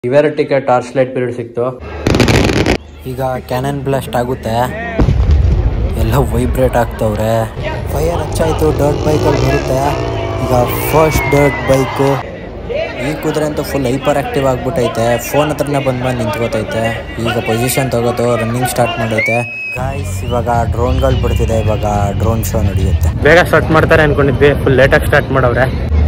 ಇವೆರ ticket torch light period ಸಿಕ್ತು ಈಗ cannon blast ಆಗುತ್ತೆ ಎಲ್ಲ ವೈಬ್ರೇಟ್ ಆಗ್ತವ್ರೆ ಫೈರ್ ಹಚ್ಚಾಯ್ತು ಡರ್ಟ್ ಬೈಕಲ್ಲಿ ಬರುತ್ತೆ ಈಗ ಫಸ್ಟ್ ಡರ್ಟ್ ಬೈಕು ಈ ಕುದುರೆ ಅಂತೂ ಫುಲ್ ಹೈಪರ್ ಆಕ್ಟಿವ್ ಆಗ್ಬಿಟ್ಟೈತೆ ಫೋನ್ ಹತ್ರನೇ ಬಂದು ಬಂದು ನಿಂತ್ಕೋತೈತೆ ಈಗ ಪೊಸಿಷನ್ ತಗೋತು ರನ್ನಿಂಗ್ ಸ್ಟಾರ್ಟ್ ಮಾಡೈತೆ ಗಾಯ್ಸ್ ಇವಾಗ ಡ್ರೋನ್ಗಳು ಬಿಡ್ತಿದೆ ಇವಾಗ ಡ್ರೋನ್ ಶೋ ನಡೆಯುತ್ತೆ ಬೇಗ ಸ್ಟಾರ್ಟ್ ಮಾಡ್ತಾರೆ ಅನ್ಕೊಂಡಿದ್ವಿ ಫುಲ್ ಲೇಟಾಗಿ ಸ್ಟಾರ್ಟ್ ಮಾಡವ್ರೆ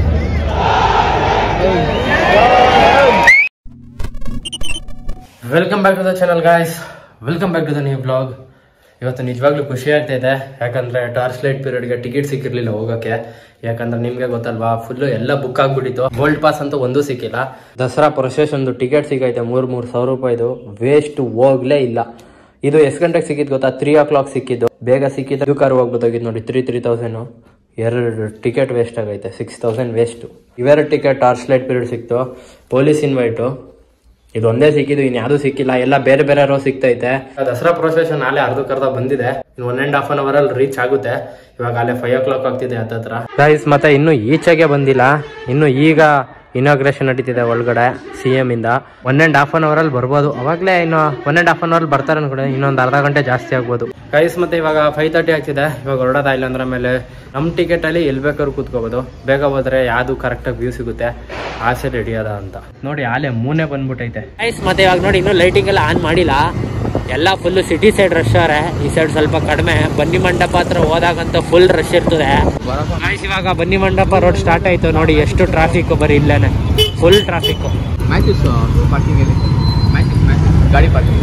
welcome back to the channel guys welcome back to the new blog ಇವತ್ತು ನಿಜವಾಗ್ಲೂ ಖುಷಿ ಆಗ್ತೈತೆ ಯಾಕಂದ್ರೆ ಟಾರ್ಚ್ ಲೈಟ್ ಪೀರಿಯಡ್ಗೆ ಟಿಕೆಟ್ ಸಿಕ್ಕಿರ್ಲಿಲ್ಲ ಹೋಗೋಕೆ ಯಾಕಂದ್ರೆ ನಿಮ್ಗೆ ಗೊತ್ತಲ್ವಾ ಫುಲ್ ಎಲ್ಲ ಬುಕ್ ಆಗ್ಬಿಟ್ಟಿತ್ತು ಗೋಲ್ಡ್ ಪಾಸ್ ಅಂತೂ ಒಂದೂ ಸಿಕ್ಕಿಲ್ಲ ದಸರಾ ಪ್ರೊಸೆಷನ್ದು ಟಿಕೆಟ್ ಸಿಕ್ಕೈತೆ ಮೂರ್ ಮೂರ್ ಸಾವಿರ ರೂಪಾಯಿದು ವೇಸ್ಟ್ ಹೋಗ್ಲೇ ಇಲ್ಲ ಇದು ಎಷ್ಟು ಗಂಟೆಗೆ ಸಿಕ್ಕಿದ್ ಗೊತ್ತಾ ತ್ರೀ ಓ ಕ್ಲಾಕ್ ಸಿಕ್ಕಿದ್ದು ಬೇಗ ಸಿಕ್ಕಿದ್ದು ಇದು ಕಾರ್ ಹೋಗ್ಬೋದಾಗಿತ್ತು ನೋಡಿ ತ್ರೀ ತ್ರೀ ತೌಸಂಡ್ ಎರಡು ಟಿಕೆಟ್ ವೇಸ್ಟ್ ಆಗೈತೆ ಸಿಕ್ಸ್ ತೌಸಂಡ್ ವೇಸ್ಟ್ ಇವೆರಡು ಟಿಕೆಟ್ ಟಾರ್ಚ್ ಲೈಟ್ ಪೀರಿಯಡ್ ಸಿಕ್ತು ಪೊಲೀಸ್ ಇನ್ವೈಟು ಇದು ಒಂದೇ ಸಿಕ್ಕಿದ್ದು ಇನ್ ಯಾವ್ದು ಸಿಕ್ಕಿಲ್ಲ ಎಲ್ಲ ಬೇರೆ ಬೇರೆ ರೋ ಸಿಗ್ತೈತೆ ದಸರಾ ಪ್ರೊಸೆಷನ್ ಅಲ್ಲೇ ಅರ್ಧಕ್ಕರ್ಧ ಬಂದಿದೆ ಇನ್ನು one and half an hour ಅಲ್ಲಿ ರೀಚ್ ಆಗುತ್ತೆ ಇವಾಗ ಅಲ್ಲೇ ಫೈವ್ ಓ ಕ್ಲಾಕ್ ಆಗ್ತಿದೆ ಹತ್ತತ್ರ ಗೈಸ್ ಮತ್ತೆ ಇನ್ನು ಈಚೆಗೆ ಬಂದಿಲ್ಲ ಇನ್ನು ಈಗ ಇನಾಗ್ರೇಷನ್ ನಡೀತಿದೆ ಒಳಗಡೆ ಸಿ ಎಂ ಇಂದ one and half an hour ಅಲ್ಲಿ ಬರ್ಬೋದು ಅವಾಗಲೇ ಇನ್ನು one and half an hour ಬರ್ತಾರೆ ಅನ್ಕೊಂಡೆ ಇನ್ನೊಂದು ಅರ್ಧ ಗಂಟೆ ಜಾಸ್ತಿ ಆಗ್ಬೋದು ಗೈಸ್ ಮತ್ತೆ ಇವಾಗ ಫೈವ್ ತರ್ಟಿ ಆಗ್ತಿದೆ ಇವಾಗ ಹೊರಡೋದ ಇಲ್ಲ ಅಂದ್ರೆ ಆಮೇಲೆ ನಮ್ಮ ಟಿಕೆಟ್ ಅಲ್ಲಿ ಎಲ್ಲಿ ಬೇಕಾದ್ರೂ ಕೂತ್ಕೋಬಹುದು ಬೇಗ ಹೋದ್ರೆ ಯಾವ್ದು ಕರೆಕ್ಟಾಗಿ ವ್ಯೂ ಸಿಗುತ್ತೆ ಆಸೆ ರೆಡಿ ಅದ ಅಂತ ನೋಡಿ ಆಲೆ ಮೂನೆ ಬಂದ್ಬಿಟ್ಟೈತೆ ಗೈಸ್ ಮತ್ತೆ ಇವಾಗ ನೋಡಿ ಇನ್ನೂ ಲೈಟಿಂಗ್ ಎಲ್ಲ ಆನ್ ಮಾಡಿಲ್ಲ ಎಲ್ಲ ಫುಲ್ ಸಿಟಿ ಸೈಡ್ ರಶ್ ಅವರೆ ಈ ಸೈಡ್ ಸ್ವಲ್ಪ ಕಡಿಮೆ ಬನ್ನಿ ಮಂಟಪ ಹತ್ರ ಹೋದಾಗಂತ ಫುಲ್ ರಶ್ ಇರ್ತದೆ ಗೈಸ್ ಇವಾಗ ಬನ್ನಿ ಮಂಟಪ ರೋಡ್ ಸ್ಟಾರ್ಟ್ ಆಯ್ತು ನೋಡಿ ಎಷ್ಟು ಟ್ರಾಫಿಕ್ ಬರೀ ಇಲ್ಲೇನೆ ಫುಲ್ ಟ್ರಾಫಿಕ್ ಮ್ಯಾಚಸ್ ಪಾರ್ಕಿಂಗ್ ಅಲ್ಲಿ ಮ್ಯಾಚಸ್ ಮ್ಯಾಚಸ್ ಗಾಡಿ ಪಾರ್ಕಿಂಗ್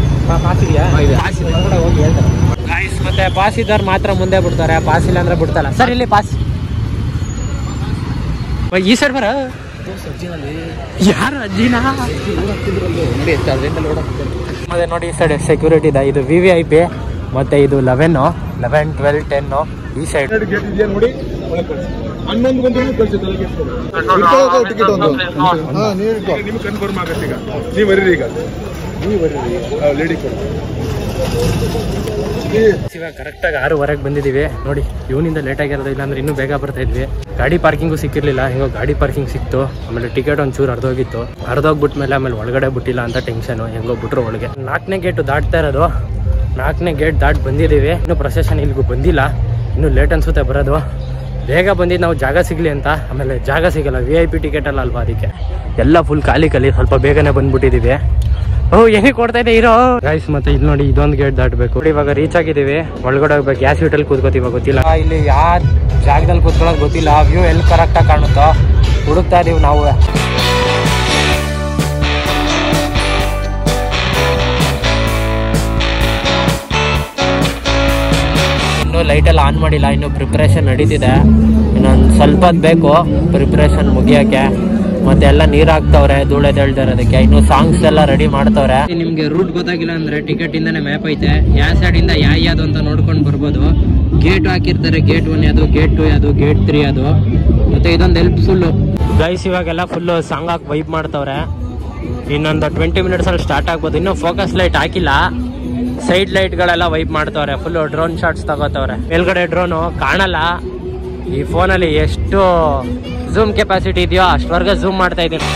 ಗೈಸ್ ಮತ್ತೆ ಪಾಸ್ ಇದ್ದವ್ರು ಮಾತ್ರ ಮುಂದೆ ಬಿಡ್ತಾರೆ ಪಾಸ್ ಇಲ್ಲ ಅಂದ್ರೆ ಬಿಡ್ತಲ್ಲ ಸರ್ ಇಲ್ಲಿ ಪಾಸ್ ಈ ಸೈಡ್ ಬರ ಯಾರು ಅಜ್ಜಿನಾ ನೋಡಿ ಎಷ್ಟು ಅರ್ಜೆಂಟಲ್ಲಿ ಓಡಾಡ್ತಿದ್ದಾರೆ ಮತ್ತೆ ನೋಡಿ ಈ ಸೈಡ್ ಸೆಕ್ಯೂರಿಟಿ ಇದೆ ಇದು ವಿ ವಿ ಐ ಪಿ ಮತ್ತೆ ಇದು ಲೆವೆನ್ ಲೆವೆನ್ ಟ್ವೆಲ್ ಟೆನ್ ಈ ಸೈಡ್ ಗೇಟ್ ಇದೆಯಾ ನೋಡಿ ಒಳಗೆ ಕಳಿಸಿ ಹನ್ನೊಂದು ಗಂಟೆ ಕಳಿಸಿ ತಲೆ ಟಿಕೆಟ್ ಒಂದು ಹಾ ನೀವು ನಿಮ್ಗೆ ಕನ್ಫರ್ಮ್ ಆಗತ್ತೆ ಈಗ ನೀವು ಬರೀರಿ ಈಗ ನೀವು ಬರೀರಿ ಲೇಡಿ ಕೊಡಿ ಇವಾಗ ಕರೆಕ್ಟಾಗಿ ಆರೂವರೆಗೆ ಬಂದಿದ್ದೀವಿ ನೋಡಿ ಇವನಿಂದ ಲೇಟ್ ಆಗಿರೋದು ಇಲ್ಲ ಅಂದ್ರೆ ಇನ್ನೂ ಬೇಗ ಬರ್ತಾ ಇದ್ವಿ ಗಾಡಿ ಪಾರ್ಕಿಂಗು ಸಿಕ್ಕಿರ್ಲಿಲ್ಲ ಹಿಂಗೋ ಗಾಡಿ ಪಾರ್ಕಿಂಗ್ ಸಿಕ್ತು ಆಮೇಲೆ ಟಿಕೆಟ್ ಒಂಚೂರು ಅರ್ಧೋಗಿತ್ತು ಅರ್ಧೋಗ್ಬಿಟ್ಮೇಲೆ ಆಮೇಲೆ ಒಳಗಡೆ ಬಿಟ್ಟಿಲ್ಲ ಅಂತ ಟೆನ್ಷನ್ ಹೆಂಗೋ ಬಿಟ್ರು ಒಳಗೆ ನಾಲ್ಕನೇ ಗೇಟು ದಾಟ್ತಾ ಇರೋದು ನಾಲ್ಕನೇ ಗೇಟ್ ದಾಟ್ ಬಂದಿದ್ದೀವಿ ಇನ್ನು ಪ್ರೊಸೆಷನ್ ಇಲ್ಲಿಗೂ ಬಂದಿಲ್ಲ ಇನ್ನು ಲೇಟ್ ಅನ್ಸುತ್ತೆ ಬರೋದು ಬೇಗ ಬಂದಿದ್ದು ನಾವು ಜಾಗ ಸಿಗ್ಲಿ ಅಂತ ಆಮೇಲೆ ಜಾಗ ಸಿಗಲ್ಲ ವಿ ಐ ಪಿ ಟಿಕೆಟ್ ಅಲ್ಲ ಅಲ್ವಾ ಅದಕ್ಕೆ ಎಲ್ಲ ಫುಲ್ ಖಾಲಿ ಖಾಲಿ ಸ್ವಲ್ಪ ಬೇಗನೆ ಬಂದ್ಬಿಟ್ಟಿದ್ದೀವಿ ಓ ಏನೇ ಕೊಡ್ತಾ ಇದೆ ಇರೋ ಗೈಸ್ ಮತ್ತೆ ಇಲ್ಲಿ ನೋಡಿ ಇದೊಂದು ಗೇಟ್ ದಾಟಬೇಕು ನೋಡಿ ಇವಾಗ ರೀಚ್ ಆಗಿದ್ದೀವಿ ಒಳಗಡೆ ಹೋಗ್ಬೇಕು ಗ್ಯಾಸ್ ಅಲ್ಲಿ ಕೂತ್ಕೋತೀವಿ ಗೊತ್ತಿಲ್ಲ ಇಲ್ಲಿ ಯಾವ ಜಾಗದಲ್ಲಿ ಕೂತ್ಕೊಳ್ಳೋದು ಗೊತ್ತಿಲ್ಲ ವ್ಯೂ ಎಲ್ಲಿ ಕರೆಕ್ಟಾಗಿ ಕಾಣುತ್ತೋ ಹುಡುಕ್ತಾ ಇದೀವಿ ನಾವು ಇನ್ನೂ ಲೈಟ್ ಎಲ್ಲ ಆನ್ ಮಾಡಿಲ್ಲ ಇನ್ನು ಪ್ರಿಪ್ರೇಷನ್ ನಡೀತಿದೆ ಇನ್ನೊಂದು ಸ್ವಲ್ಪ ಹೊತ್ತು ಬೇಕು ಪ್ರಿಪ್ರೇಷನ್ ಮುಗಿಯೋಕ್ಕೆ ಮತ್ತೆ ಎಲ್ಲ ನೀರ್ ಹಾಕ್ತವ್ರೆ ಧೂಳೆ ಅದಕ್ಕೆ ಇನ್ನು ಸಾಂಗ್ಸ್ ಎಲ್ಲ ರೆಡಿ ಮಾಡ್ತವ್ರೆ ನಿಮ್ಗೆ ರೂಟ್ ಗೊತ್ತಾಗಿಲ್ಲ ಅಂದ್ರೆ ಟಿಕೆಟ್ ಇಂದಾನೆ ಮ್ಯಾಪ್ ಐತೆ ಯಾವ ಸೈಡ್ ಇಂದ ಯಾವ ಯಾವ್ದು ಅಂತ ನೋಡ್ಕೊಂಡು ಬರ್ಬೋದು ಗೇಟ್ ಹಾಕಿರ್ತಾರೆ ಗೇಟ್ ಒನ್ ಯಾವುದು ಗೇಟ್ ಟು ಯಾವುದು ಗೇಟ್ ತ್ರೀ ಅದು ಮತ್ತೆ ಇದೊಂದು ಹೆಲ್ಪ್ಫುಲ್ ಗೈಸ್ ಇವಾಗೆಲ್ಲ ಫುಲ್ ಸಾಂಗ್ ಹಾಕಿ ವೈಪ್ ಮಾಡ್ತವ್ರೆ ಇನ್ನೊಂದು ಟ್ವೆಂಟಿ ಮಿನಿಟ್ಸ್ ಅಲ್ಲಿ ಸ್ಟಾರ್ಟ್ ಆಗ್ಬೋದು ಇನ್ನು ಫೋಕಸ್ ಲೈಟ್ ಹಾಕಿಲ್ಲ ಸೈಡ್ ಲೈಟ್ ಗಳೆಲ್ಲ ವೈಪ್ ಮಾಡ್ತವ್ರೆ ಫುಲ್ ಡ್ರೋನ್ ಶಾಟ್ಸ್ ತಗೋತವ್ರೆ ಮೇಲ್ಗಡೆ ಡ್ರೋನು ಕಾಣಲ್ಲ ಈ ಫೋನಲ್ಲಿ ಎಷ್ಟು ಝೂಮ್ ಕೆಪಾಸಿಟಿ ಇದೆಯೋ ಅಷ್ಟವರೆಗೆ ಝೂಮ್ ಮಾಡ್ತಾ ಇದ್ದೀನಿ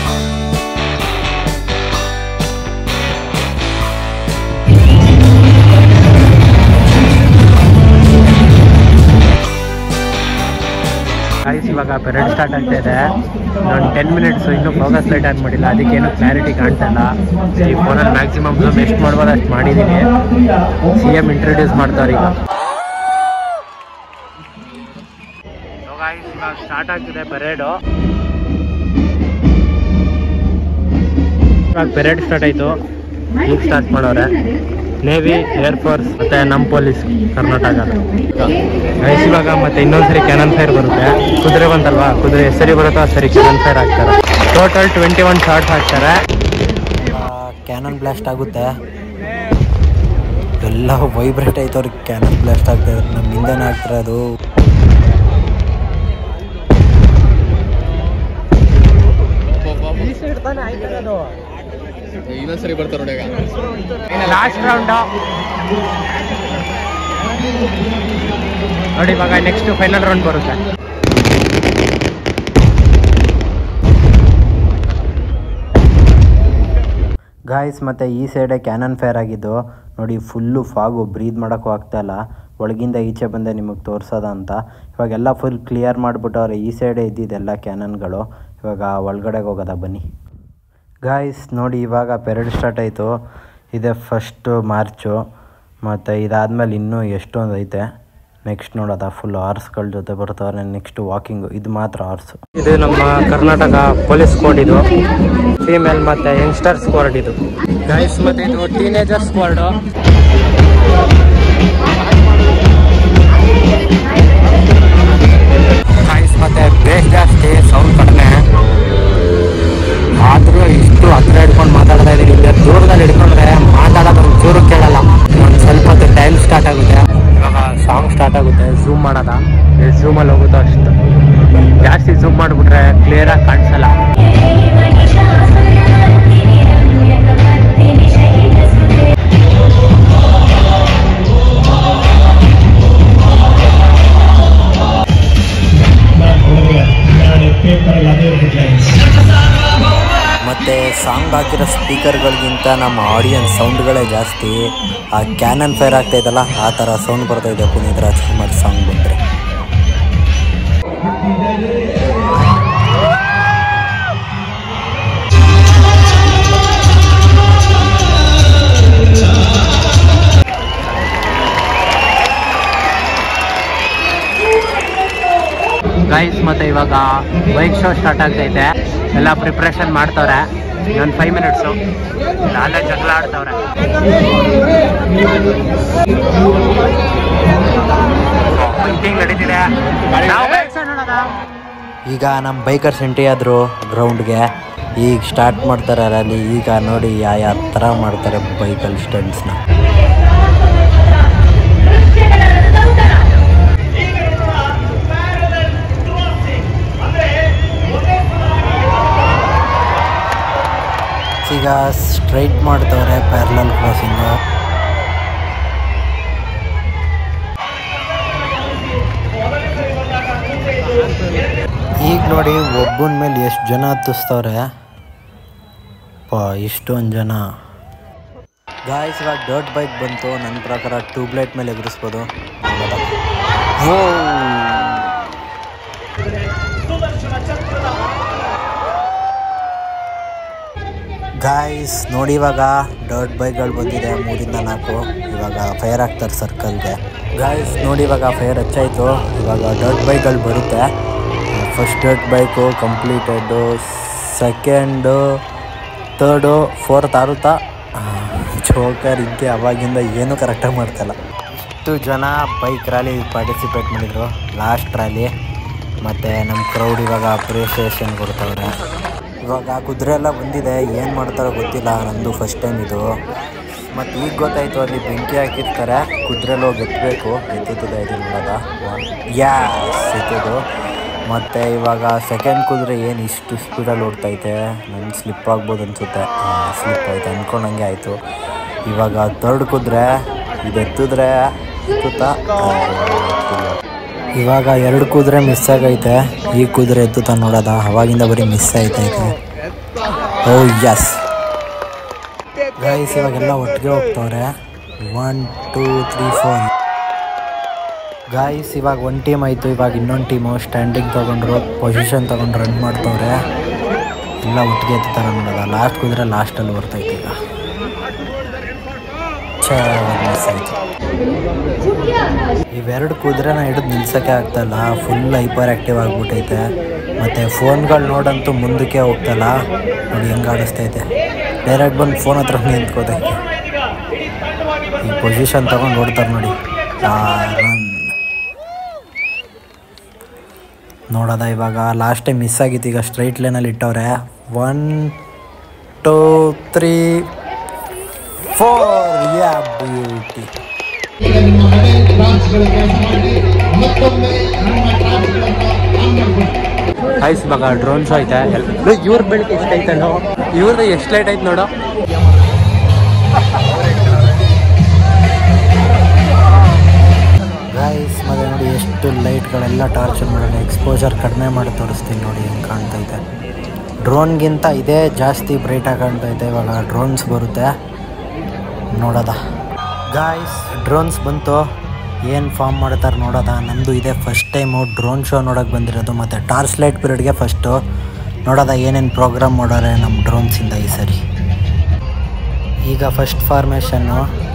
ಗೈಸ್ ಇವಾಗ ಪೆರೇಡ್ ಸ್ಟಾರ್ಟ್ ಆಗ್ತಾ ಇದೆ ಒಂದು ಟೆನ್ ಮಿನಿಟ್ಸ್ ಇನ್ನೂ ಫೋಕಸ್ ಲೈಟ್ ಆನ್ ಮಾಡಿಲ್ಲ ಅದಕ್ಕೇನು ಕ್ಲಾರಿಟಿ ಕಾಣ್ತಾ ಇಲ್ಲ ಈ ಫೋನಲ್ಲಿ ಮ್ಯಾಕ್ಸಿಮಮ್ ಝೂಮ್ ಎಷ್ಟು ಮಾಡ್ಬೋದು ಅಷ್ಟು ಮಾಡಿದ್ದೀನಿ ಸಿ ಎಮ್ ಇಂಟ್ರೊಡ್ಯೂಸ್ ಮಾಡ್ತಾರೆ ಈಗ ಇವಾಗ ಸ್ಟಾರ್ಟ್ ಆಗ್ತಿದೆ ಪೆರೇಡು ಇವಾಗ ಪೆರೇಡ್ ಸ್ಟಾರ್ಟ್ ಆಯಿತು ಈಗ ಸ್ಟಾರ್ಟ್ ಮಾಡೋರೆ ನೇವಿ ಏರ್ಫೋರ್ಸ್ ಮತ್ತೆ ನಮ್ಮ ಪೊಲೀಸ್ ಕರ್ನಾಟಕ ಗೈಸ್ ಇವಾಗ ಮತ್ತೆ ಇನ್ನೊಂದ್ಸರಿ ಕ್ಯಾನನ್ ಫೈರ್ ಬರುತ್ತೆ ಕುದುರೆ ಬಂತಲ್ವಾ ಕುದುರೆ ಸರಿ ಬರುತ್ತೋ ಸರಿ ಕ್ಯಾನನ್ ಫೈರ್ ಹಾಕ್ತಾರೆ ಟೋಟಲ್ ಟ್ವೆಂಟಿ ಒನ್ ಶಾರ್ಟ್ಸ್ ಹಾಕ್ತಾರೆ ಕ್ಯಾನನ್ ಬ್ಲಾಸ್ಟ್ ಆಗುತ್ತೆ ಎಲ್ಲ ವೈಬ್ರೇಟ್ ಆಯ್ತವ್ರಿಗೆ ಕ್ಯಾನನ್ ಬ್ಲಾಸ್ಟ್ ಆಗ್ತಾ ಇದ್ರೆ ನಮ್ಮ ಹಿಂದೆನೇ ಆಗ್ತಿರೋದು ಇನ್ನೊಂದ್ಸರಿ ಬರ್ತಾರೆ ನೋಡಿ ಈಗ ಲಾಸ್ಟ್ ರೌಂಡ್ ನೋಡಿ ಇವಾಗ ನೆಕ್ಸ್ಟ್ ಫೈನಲ್ ರೌಂಡ್ ಬರುತ್ತೆ ಗಾಯ್ಸ್ ಮತ್ತು ಈ ಸೈಡೆ ಕ್ಯಾನನ್ ಫೇರ್ ಆಗಿದ್ದು ನೋಡಿ ಫುಲ್ಲು ಫಾಗು ಬ್ರೀದ್ ಮಾಡೋಕ್ಕೂ ಆಗ್ತಾಯಿಲ್ಲ ಒಳಗಿಂದ ಈಚೆ ಬಂದೆ ನಿಮಗೆ ತೋರಿಸೋದ ಅಂತ ಇವಾಗೆಲ್ಲ ಫುಲ್ ಕ್ಲಿಯರ್ ಮಾಡಿಬಿಟ್ಟವ್ರೆ ಈ ಸೈಡೇ ಇದ್ದಿದ್ದೆಲ್ಲ ಕ್ಯಾನನ್ಗಳು ಇವಾಗ ಒಳಗಡೆಗೆ ಹೋಗೋದ ಬನ್ನಿ ಗಾಯ್ಸ್ ನೋಡಿ ಇವಾಗ ಪೆರೇಡ್ ಸ್ಟಾರ್ಟ್ ಆಯಿತು ಇದೇ ಫಸ್ಟು ಮಾರ್ಚು ಮತ್ತು ಇದಾದಮೇಲೆ ಇನ್ನೂ ಎಷ್ಟೊಂದು ಐತೆ ನೆಕ್ಸ್ಟ್ ನೋಡೋದ ಫುಲ್ ಆರ್ಸ್ಗಳ ಜೊತೆ ಬರ್ತಾರೆ ನೆಕ್ಸ್ಟ್ ವಾಕಿಂಗು ಇದು ಮಾತ್ರ ಆರ್ಸು ಇದು ನಮ್ಮ ಕರ್ನಾಟಕ ಪೊಲೀಸ್ ಸ್ಕ್ವಾಡ್ ಇದು ಫೀಮೇಲ್ ಮತ್ತೆ ಯಂಗ್ಸ್ಟರ್ ಸ್ಕ್ವಾಡ್ ಇದು ಗೈಸ್ ಮತ್ತೆ ಇದು ಟೀನೇಜರ್ ಸ್ಕ್ವಾಡ್ ಗೈಸ್ ಮತ್ತೆ ಬೇಸ್ ಜಾಸ್ತಿ ಸೌಂಡ್ ಕಡಿಮೆ ಆದ್ರೂ ಇಷ್ಟು ಹತ್ರ ಹಿಡ್ಕೊಂಡು ಮಾತಾಡ್ತಾ ಇದೀನಿ ಇಲ್ಲಿ ದೂರದಲ್ಲಿ ಹಿಡ್ಕೊಂಡ್ರೆ ಮಾತಾಡೋದು ಒಂಚೂರು ಕೇಳಲ್ಲ ಒಂದು ಸ್ವಲ್ಪ ಹೊತ್ತು ಟೈಮ್ ಸ್ಟಾರ್ಟ್ ಆಗುತ್ತೆ ಇವಾಗ ಸಾಂಗ್ ಸ್ಟಾರ್ಟ್ ಆಗುತ್ತೆ ಝೂಮ್ ಮಾಡೋದ ಝೂಮಲ್ಲಿ ಹೋಗುತ್ತೋ ಅಷ್ಟು ಜಾಸ್ತಿ ಝೂಮ್ ಮಾಡಿಬಿಟ್ರೆ ಕ್ಲಿಯರಾಗಿ ಕಾಣಿಸಲ್ಲ ಮತ್ತು ಸಾಂಗ್ ಹಾಕಿರೋ ಸ್ಪೀಕರ್ಗಳಿಗಿಂತ ನಮ್ಮ ಆಡಿಯನ್ಸ್ ಸೌಂಡ್ಗಳೇ ಜಾಸ್ತಿ ಆ ಕ್ಯಾನನ್ ಫೈರ್ ಆಗ್ತಾಯಿದ್ದಲ್ಲ ಆ ಥರ ಸೌಂಡ್ ಬರ್ತಾಯಿದೆ ಪುನೀತ್ ರಾಜ್ಕುಮಾರ್ ಸಾಂಗ್ ಬಂದರೆ ಗೈಸ್ ಮತ್ತೆ ಇವಾಗ ಬೈಕ್ ಶೋ ಸ್ಟಾರ್ಟ್ ಆಗ್ತೈತೆ ಎಲ್ಲ ಪ್ರಿಪ್ರೇಷನ್ ಮಾಡ್ತವ್ರೆ ಒಂದು ಫೈವ್ ಮಿನಿಟ್ಸು ಅಲ್ಲೇ ಜಗಳ ಆಡ್ತವ್ರೆ ಮೀಟಿಂಗ್ ನಡೀತಿದೆ ನಾವು bike show ನೋಡೋದಾ? ಈಗ ನಮ್ಮ ಬೈಕರ್ಸ್ ಎಂಟ್ರಿ ಆದರು ಗ್ರೌಂಡ್ಗೆ ಈಗ ಸ್ಟಾರ್ಟ್ ಮಾಡ್ತಾರೆ ರ್ಯಾಲಿ ಈಗ ನೋಡಿ ಯಾವ ಯಾವ ಥರ ಮಾಡ್ತಾರೆ ಬೈಕಲ್ಲಿ ಸ್ಟಂಟ್ಸ್ನ ಈಗ ಸ್ಟ್ರೈಟ್ ಮಾಡ್ತವ್ರೆ ಪ್ಯಾರಲಲ್ ಕ್ರಾಸಿಂಗು ಈಗ ನೋಡಿ ಒಬ್ಬನ ಮೇಲೆ ಎಷ್ಟು ಜನ ಹತ್ತಿಸ್ತವ್ರೆ ಪಾ ಇಷ್ಟೊಂದು ಜನ ಗಾಯ್ಸ್ ಇವಾಗ ಡರ್ಟ್ ಬೈಕ್ ಬಂತು ನನ್ನ ಪ್ರಕಾರ ಟ್ಯೂಬ್ಲೈಟ್ ಮೇಲೆ ಎದುರಿಸ್ಬೋದು ಓ ಗಾಯ್ಸ್ ನೋಡಿ ಇವಾಗ ಡರ್ಟ್ ಬೈಕ್ಗಳು ಬಂದಿದೆ ಮೂರಿಂದ ನಾಲ್ಕು ಇವಾಗ ಫೈರ್ ಆಗ್ತಾರೆ ಸರ್ಕಲ್ಗೆ ಗಾಯ್ಸ್ ನೋಡಿ ಇವಾಗ ಫೈರ್ ಹಚ್ಚಾಯಿತು ಇವಾಗ ಡರ್ಟ್ ಬೈಕ್ಗಳು ಬರುತ್ತೆ first dirt bike completed second third fourth ಆರುತ್ತಾ ಚೋಕರ್ ಇದ್ದೆ ಅವಾಗಿಂದ ಏನೂ ಕರೆಕ್ಟಾಗಿ ಮಾಡ್ತಾಯಿಲ್ಲ ಇಷ್ಟು ಜನ ಬೈಕ್ ರ್ಯಾಲಿ ಪಾರ್ಟಿಸಿಪೇಟ್ ಮಾಡಿದರು ಲಾಸ್ಟ್ ರ್ಯಾಲಿ ಮತ್ತು ನಮ್ಮ ಕ್ರೌಡ್ ಇವಾಗ ಅಪ್ರಿಸಿಯೇಷನ್ ಕೊಡ್ತವ್ರೆ ಇವಾಗ ಕುದುರೆ ಎಲ್ಲ ಬಂದಿದೆ ಏನು ಮಾಡ್ತಾರೋ ಗೊತ್ತಿಲ್ಲ ನಂದು ಫಸ್ಟ್ ಟೈಮ್ ಇದು ಮತ್ತು ಈಗ ಗೊತ್ತಾಯಿತು ಅಲ್ಲಿ ಬೆಂಕಿ ಹಾಕಿರ್ತಾರೆ ಕುದುರೆಲಿ ಹೋಗಿ ಎತ್ತಬೇಕು ಎತ್ತಿದ್ದದೆ ಇದು ನೋಡೋದ ಯಾಸ್ ಎತ್ತದು ಮತ್ತು ಇವಾಗ ಸೆಕೆಂಡ್ ಕುದುರೆ ಏನು ಇಷ್ಟು ಸ್ಪೀಡಲ್ಲಿ ಓಡ್ತೈತೆ ನನ್ನ ಸ್ಲಿಪ್ ಆಗ್ಬೋದು ಅನಿಸುತ್ತೆ ಸ್ಲಿಪ್ ಆಯ್ತು ಅಂದ್ಕೊಂಡಂಗೆ ಆಯಿತು ಇವಾಗ ತರ್ಡ್ ಕುದುರೆ ಇದು ಎತ್ತಿದ್ರೆ ಎತ್ತುತ್ತಾ ಎತ್ತಿಲ್ಲ. ಇವಾಗ ಎರಡು ಕುದುರೆ ಮಿಸ್ ಆಗೈತೆ ಈ ಕುದುರೆ ಎತ್ತುತ್ತಾ ನೋಡೋದ ಅವಾಗಿಂದ ಬರೀ ಮಿಸ್ ಆಯ್ತೈತೆ ಓ ಯಸ್ ಗೈಸ್ ಇವಾಗೆಲ್ಲ ಒಟ್ಟಿಗೆ ಹೋಗ್ತವ್ರೆ one two three four guys ಇವಾಗ ಒಂದು ಟೀಮ್ ಆಯಿತು ಇವಾಗ ಇನ್ನೊಂದು ಟೀಮು ಸ್ಟ್ಯಾಂಡಿಂಗ್ ತೊಗೊಂಡ್ರು ಪೊಸಿಷನ್ ತೊಗೊಂಡು ರನ್ ಮಾಡ್ತವ್ರೆ ಎಲ್ಲ ಒಟ್ಟಿಗೆ ಎತ್ತುತ್ತಾರೆ ನೋಡೋದ ಲಾಸ್ಟ್ ಕುದುರೆ ಲಾಸ್ಟಲ್ಲಿ ಬರ್ತೈತೆ ಈಗ ಛೇ ಮಿಸ್ ಆಯಿತು ಇವೆರಡು ಕುದುರೆನ ಹಿಡಿದು ನಿಲ್ಸೋಕ್ಕೆ ಆಗ್ತಾಯಿಲ್ಲ ಫುಲ್ ಹೈಪರ್ ಆ್ಯಕ್ಟಿವ್ ಆಗಿಬಿಟ್ಟೈತೆ ಮತ್ತು ಫೋನ್ಗಳು ನೋಡಂತೂ ಮುಂದಕ್ಕೆ ಹೋಗ್ತಲ್ಲ ನೋಡಿ ಹೆಂಗೆ ಆಡಿಸ್ತೈತೆ ಡೈರೆಕ್ಟ್ ಬಂದು ಫೋನ್ ಹತ್ರ ನಿಂತ್ಕೋತೈತೆ ಈ ಪೊಸಿಷನ್ ತೊಗೊಂಡು ಓಡ್ತಾರೆ ನೋಡಿ ರನ್ ನೋಡೋದ ಇವಾಗ ಲಾಸ್ಟ್ ಟೈಮ್ ಮಿಸ್ ಆಗಿತ್ತು ಈಗ ಸ್ಟ್ರೈಟ್ ಲೈನಲ್ಲಿ ಇಟ್ಟವ್ರೆ ಒನ್ ಟೂ ತ್ರೀ ಫೋರ್ ಯಾ ಬ್ಯೂಟಿ ಐಸ್ ಇವಾಗ ಡ್ರೋನ್ ಶೋ ಐತೆ ಇವ್ರ ಬೆಳಗ್ಗೆ ಎಷ್ಟು ಐತಲ್ಲೋ ಇವ್ರದ್ದು ಎಷ್ಟು ಲೈಟ್ ಐತೆ ನೋಡು ಗೈಸ್ ಮತ್ತೆ ನೋಡಿ ಎಷ್ಟು ಲೈಟ್ಗಳೆಲ್ಲ ಟಾರ್ಚರ್ ಮಾಡೋಣ ಎಕ್ಸ್ಪೋಜರ್ ಕಡಿಮೆ ಮಾಡಿ ತೋರಿಸ್ತೀನಿ ನೋಡಿ ಹೆಂಗೆ ಕಾಣ್ತೈತೆ ಡ್ರೋನ್ಗಿಂತ ಇದೇ ಜಾಸ್ತಿ ಬ್ರೈಟಾಗಿ ಕಾಣ್ತೈತೆ ಇವಾಗ ಡ್ರೋನ್ಸ್ ಬರುತ್ತೆ ನೋಡೋದ ಗಾಯ್ಸ್ ಡ್ರೋನ್ಸ್ ಬಂತು ಏನು ಫಾರ್ಮ್ ಮಾಡ್ತಾರೆ ನೋಡೋದ ನಮ್ಮದು ಇದೇ ಫಸ್ಟ್ ಟೈಮು ಡ್ರೋನ್ ಶೋ ನೋಡೋಕೆ ಬಂದಿರೋದು ಮತ್ತು ಟಾರ್ಚ್ ಲೈಟ್ ಪೀರಿಯಡ್ಗೆ ಫಸ್ಟು ನೋಡೋದ ಏನೇನು ಪ್ರೋಗ್ರಾಮ್ ಮಾಡೋರೆ ನಮ್ಮ ಡ್ರೋನ್ಸಿಂದ ಈ ಸರಿ ಈಗ ಫಸ್ಟ್ ಫಾರ್ಮೇಷನ್ನು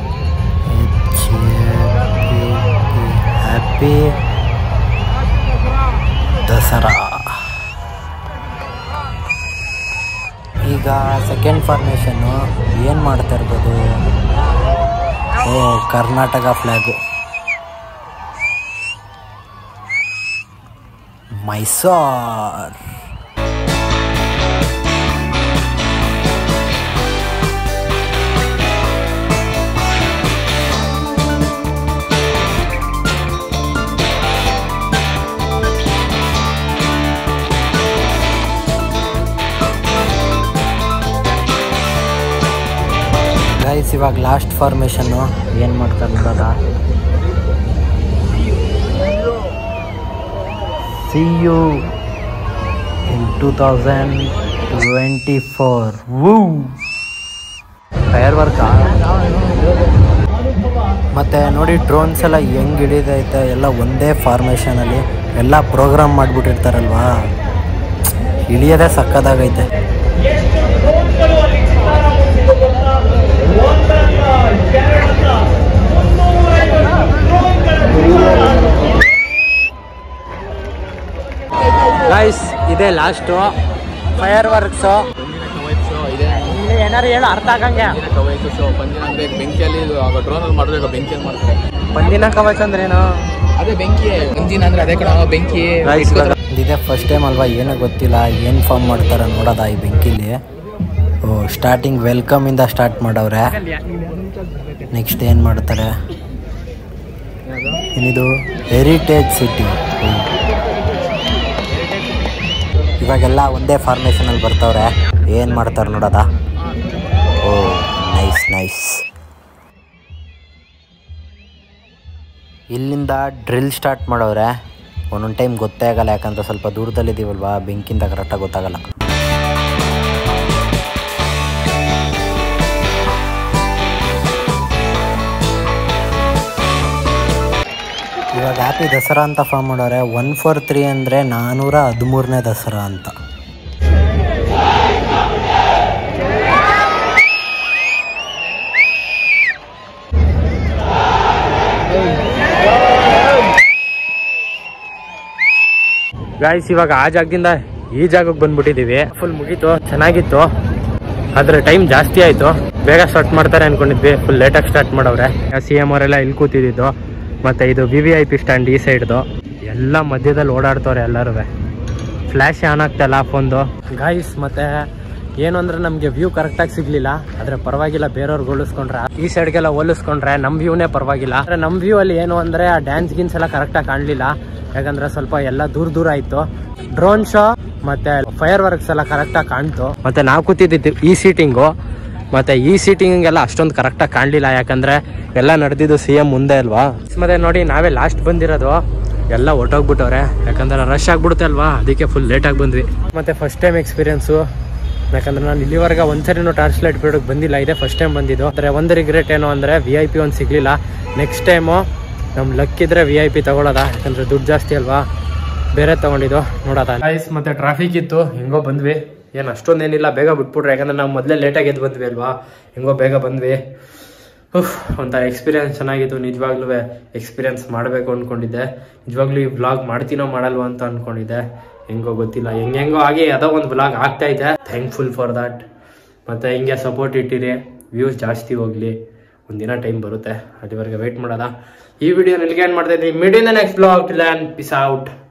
ಹ್ಯಾಪಿ ದಸರಾ ಈಗ ಸೆಕೆಂಡ್ ಫಾರ್ಮೇಷನ್ನು ಏನು ಮಾಡ್ತಾ ಇರ್ಬೋದು oh Karnataka flag Mysore guys ಇವಾಗ ಲಾಸ್ಟ್ ಫಾರ್ಮೇಷನ್ನು ಏನು ಮಾಡ್ತಾರೆ ನೋಡೋದ C U in two thousand twenty four ವೂ ಫೈರ್ ವರ್ಕ್ ಮತ್ತು ನೋಡಿ ಡ್ರೋನ್ಸ್ ಎಲ್ಲ ಹೆಂಗೆ ಹಿಡಿದೈತೆ ಎಲ್ಲ ಒಂದೇ ಫಾರ್ಮೇಷನಲ್ಲಿ ಎಲ್ಲ ಪ್ರೋಗ್ರಾಮ್ ಮಾಡಿಬಿಟ್ಟಿರ್ತಾರಲ್ವಾ ಇಳಿಯೋದೇ ಸಕ್ಕದಾಗೈತೆ ಗೈಸ್ ಇದೇ ಲಾಸ್ಟು ಫೈರ್ ವರ್ಕ್ಸು ಏನಾರು ಹೇಳು ಅರ್ಥ ಆಗಂಗೆ ಬಂದಿನ ಅಂದ್ರೆ ಬೆಂಕಿಯಲ್ಲಿ ಡ್ರೋನ್ ಮಾಡಿದ್ರೆ ಈಗ ಬೆಂಕಿಯಲ್ಲಿ ಮಾಡ್ತಾರೆ ಬಂದಿನ ಕವಚ ಅಂದ್ರೇನು ಅದೇ ಬೆಂಕಿ ಬಂದಿನ ಅಂದ್ರೆ ಅದೇ ಕಡೆ ಬೆಂಕಿ ಇದೇ ಫಸ್ಟ್ ಟೈಮ್ ಅಲ್ವಾ ಏನೋ ಗೊತ್ತಿಲ್ಲ ಏನು ಫಾರ್ಮ್ ಮಾಡ್ತಾರೆ ನೋಡೋದ ಈ ಬೆಂಕಿಲಿ ಓ ಸ್ಟಾರ್ಟಿಂಗ್ ವೆಲ್ಕಮಿಂದ ಸ್ಟಾರ್ಟ್ ಮಾಡವ್ರೆ ನೆಕ್ಸ್ಟ್ ಏನು ಮಾಡ್ತಾರೆ ಏನಿದು ಹೆರಿಟೇಜ್ ಸಿಟಿ ಇವಾಗೆಲ್ಲ ಒಂದೇ ಫಾರ್ಮೇಷನಲ್ಲಿ ಬರ್ತವ್ರೆ ಏನು ಮಾಡ್ತಾರೆ ನೋಡೋದ ಓ ನೈಸ್ ನೈಸ್ ಇಲ್ಲಿಂದ ಡ್ರಿಲ್ ಸ್ಟಾರ್ಟ್ ಮಾಡವ್ರೆ ಒಂದೊಂದು ಟೈಮ್ ಗೊತ್ತೇ ಆಗಲ್ಲ ಯಾಕಂದ್ರೆ ಸ್ವಲ್ಪ ದೂರದಲ್ಲಿದ್ದೀವಲ್ವಾ ಬೆಂಕಿಂದ ಕರೆಕ್ಟಾಗಿ ಗೊತ್ತಾಗಲ್ಲ ಇವಾಗ ಹ್ಯಾಪಿ ದಸರಾ ಅಂತ ಫಾರ್ಮ್ ಮಾಡವ್ರೆ ಒನ್ ಫೋರ್ ತ್ರೀ ಅಂದರೆ ನಾನ್ನೂರ ಹದಿಮೂರನೇ ದಸರಾ ಅಂತ ಗಾಯ್ಸ್ ಇವಾಗ ಆ ಜಾಗದಿಂದ ಈ ಜಾಗಕ್ಕೆ ಬಂದ್ಬಿಟ್ಟಿದೀವಿ ಫುಲ್ ಮುಗೀತು ಚೆನ್ನಾಗಿತ್ತು ಆದ್ರೆ ಟೈಮ್ ಜಾಸ್ತಿ ಆಯ್ತು ಬೇಗ ಸ್ಟಾರ್ಟ್ ಮಾಡ್ತಾರೆ ಅನ್ಕೊಂಡಿದ್ವಿ ಫುಲ್ ಲೇಟಾಗಿ ಸ್ಟಾರ್ಟ್ ಮಾಡವ್ರೆ ಸಿ ಎಂ ಅವರೆಲ್ಲ ಇಲ್ಲಿ ಕೂತಿದ್ದು ಮತ್ತೆ ಇದು V V I P stand ಈ ಸೈಡ್ದು ಎಲ್ಲ ಮಧ್ಯದಲ್ಲಿ ಓಡಾಡ್ತವ್ರೆ ಎಲ್ಲರೂ ಫ್ಲ್ಯಾಶ್ ಆನ್ ಆಗ್ತಾಯಿಲ್ಲ ಫೋನ್ದು ಗಾಯ್ಸ್ ಮತ್ತೆ ಏನು ಅಂದ್ರೆ ನಮಗೆ ವ್ಯೂ ಕರೆಕ್ಟಾಗಿ ಸಿಗ್ಲಿಲ್ಲ ಆದ್ರೆ ಪರವಾಗಿಲ್ಲ ಬೇರೆಯವ್ರಿಗೆ ಹೋಲಿಸ್ಕೊಂಡ್ರೆ ಈ ಸೈಡ್ಗೆಲ್ಲ ಹೋಲಿಸ್ಕೊಂಡ್ರೆ ನಮ್ಮ ವ್ಯೂನೇ ಪರವಾಗಿಲ್ಲ ಆದ್ರೆ ನಮ್ಮ ವ್ಯೂ ಅಲ್ಲಿ ಏನು ಅಂದ್ರೆ ಆ ಡ್ಯಾನ್ಸ್ ಗಿನ್ಸ್ ಎಲ್ಲ ಕರೆಕ್ಟಾಗಿ ಕಾಣಲಿಲ್ಲ ಯಾಕಂದ್ರೆ ಸ್ವಲ್ಪ ಎಲ್ಲ ದೂರ ದೂರ ಆಯ್ತು ಡ್ರೋನ್ ಶೋ ಮತ್ತೆ ಫೈರ್ ವರ್ಕ್ಸ್ ಎಲ್ಲ ಕರೆಕ್ಟಾಗಿ ಕಾಣ್ತು ಮತ್ತೆ ನಾವು ಕೂತಿದ್ದು ಈ ಸೀಟಿಂಗು ಮತ್ತೆ ಈ ಸೀಟಿಂಗ್ ಎಲ್ಲ ಅಷ್ಟೊಂದು ಕರೆಕ್ಟಾಗಿ ಕಾಣಲಿಲ್ಲ ಯಾಕಂದ್ರೆ ಎಲ್ಲ ನಡೆದಿದ್ದು ಸಿ ಎಂ ಮುಂದೆ ಅಲ್ವಾ ಮತ್ತೆ ನೋಡಿ ನಾವೇ ಲಾಸ್ಟ್ ಬಂದಿರೋದು ಎಲ್ಲ ಹೊಟ್ಟೋಗ್ಬಿಟ್ಟವ್ರೆ ಯಾಕಂದ್ರೆ ರಶ್ ಆಗ್ಬಿಡುತ್ತೆ ಅಲ್ವಾ ಅದಕ್ಕೆ ಫುಲ್ ಲೇಟಾಗಿ ಬಂದ್ವಿ ಮತ್ತೆ ಫಸ್ಟ್ ಟೈಮ್ ಎಕ್ಸ್ಪೀರಿಯನ್ಸು ಯಾಕಂದ್ರೆ ನಾನು ಇಲ್ಲಿವರೆಗೆ ಒಂದ್ಸರಿನೂ ಟಾರ್ಚ್ ಲೈಟ್ ಪೀರಿಯಡ್ಗೆ ಬಂದಿಲ್ಲ ಇದೇ ಫಸ್ಟ್ ಟೈಮ್ ಬಂದಿದ್ದು ಆದರೆ ಒಂದು ರಿಗ್ರೆಟ್ ಏನು ಅಂದರೆ ವಿ ಐ ಪಿ ಒಂದು ಸಿಗಲಿಲ್ಲ ನೆಕ್ಸ್ಟ್ ಟೈಮು ನಮ್ಮ ಲಕ್ ಇದ್ರೆ ವಿ ಐ ಪಿ ತಗೊಳ್ಳೋದ ಯಾಕಂದ್ರೆ ದುಡ್ಡು ಜಾಸ್ತಿ ಅಲ್ವಾ ಬೇರೆ ತಗೊಂಡಿದ್ದು ನೋಡೋದ ಗೈಸ್ ಮತ್ತೆ ಟ್ರಾಫಿಕ್ ಇತ್ತು ಹೆಂಗೋ ಬಂದ್ವಿ ಏನು ಅಷ್ಟೊಂದೇನಿಲ್ಲ ಬೇಗ ಬಿಟ್ಬಿಟ್ರೆ ಯಾಕಂದ್ರೆ ನಾವು ಮೊದಲೇ ಲೇಟಾಗಿ ಎದ್ದು ಬಂದ್ವಿ ಅಲ್ವಾ ಹೆಂಗೋ ಬೇಗ ಬಂದ್ವಿ ಉಫ್ ಒಂಥರ ಎಕ್ಸ್ಪೀರಿಯನ್ಸ್ ಚೆನ್ನಾಗಿತ್ತು ನಿಜವಾಗ್ಲೂ ಎಕ್ಸ್ಪೀರಿಯನ್ಸ್ ಮಾಡಬೇಕು ಅಂದ್ಕೊಂಡಿದ್ದೆ ನಿಜವಾಗ್ಲೂ ಈ ವ್ಲಾಗ್ ಮಾಡ್ತೀನೋ ಮಾಡಲ್ವ ಅಂತ ಅಂದ್ಕೊಂಡಿದ್ದೆ ಹೆಂಗೋ ಗೊತ್ತಿಲ್ಲ ಹೆಂಗ್ ಹೆಂಗೋ ಆಗಿ ಅದೋ ಒಂದು ವ್ಲಾಗ್ ಆಗ್ತಾ ಇದೆ ಥ್ಯಾಂಕ್ಫುಲ್ ಫಾರ್ ದಟ್ ಮತ್ತು ಹಿಂಗೆ ಸಪೋರ್ಟ್ ಇಟ್ಟಿರಿ ವ್ಯೂಸ್ ಜಾಸ್ತಿ ಹೋಗಲಿ ಒಂದಿನ ಟೈಮ್ ಬರುತ್ತೆ ಅಲ್ಲಿವರೆಗೆ ವೆಯ್ಟ್ ಮಾಡೋದ ಈ ವಿಡಿಯೋ ಇಲ್ಲಿಗೆ ಏನು ಮಾಡ್ತಾ ಇದ್ದೀನಿ ಮೀಡಿಯನ್ ನೆಕ್ಸ್ಟ್ ಬ್ಲಾಗ್ ಟಿಲ್ ಆ್ಯಂಡ್ ಪಿಸ್ ಔಟ್